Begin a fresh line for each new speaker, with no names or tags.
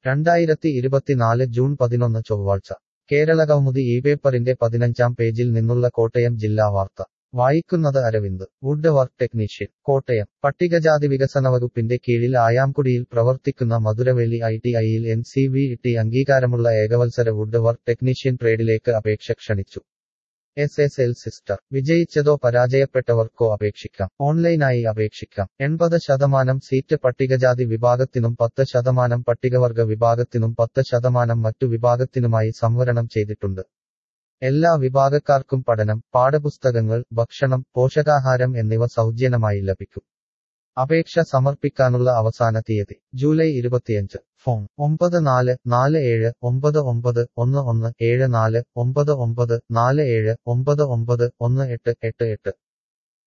രണ്ടായിരത്തി ഇരുപത്തിനാല് ജൂൺ പതിനൊന്ന് ചൊവ്വാഴ്ച കേരളകൗമുദി ഈ പേപ്പറിന്റെ പതിനഞ്ചാം പേജിൽ നിന്നുള്ള കോട്ടയം ജില്ലാ വാർത്ത വായിക്കുന്നത് Aravind wood work technician Kottayam പട്ടികജാതി വികസന വകുപ്പിന്റെ കീഴിൽ ആയാംകുടിയിൽ പ്രവർത്തിക്കുന്ന മധുരവേലി ഐ ടി ഐയിൽ എൻ സി വി ടി അംഗീകാരമുള്ള ഏകവത്സര വുഡ് വർക്ക് ടെക്നീഷ്യൻ ട്രേഡിലേക്ക് അപേക്ഷ ക്ഷണിച്ചു എസ് എസ് എൽ സിസ്റ്റർ വിജയിച്ചതോ പരാജയപ്പെട്ടവർക്കോ അപേക്ഷിക്കാം ഓൺലൈനായി അപേക്ഷിക്കാം എൺപത് ശതമാനം സീറ്റ് പട്ടികജാതി വിഭാഗത്തിനും പത്ത് ശതമാനം പട്ടികവർഗ വിഭാഗത്തിനും പത്ത് ശതമാനം മറ്റു വിഭാഗത്തിനുമായി സംവരണം ചെയ്തിട്ടുണ്ട് എല്ലാ വിഭാഗക്കാർക്കും പഠനം പാഠപുസ്തകങ്ങൾ ഭക്ഷണം പോഷകാഹാരം എന്നിവ സൗജന്യമായി ലഭിക്കും അപേക്ഷ സമർപ്പിക്കാനുള്ള അവസാന തീയതി ജൂലൈ ഇരുപത്തിയഞ്ച് ഫോൺ ഒമ്പത് നാല് നാല് ഏഴ് ഒമ്പത് ഒമ്പത് ഒന്ന് ഒന്ന് ഏഴ് നാല് ഒമ്പത് ഒമ്പത് നാല് ഏഴ് ഒമ്പത് ഒമ്പത് ഒന്ന് എട്ട് എട്ട് എട്ട്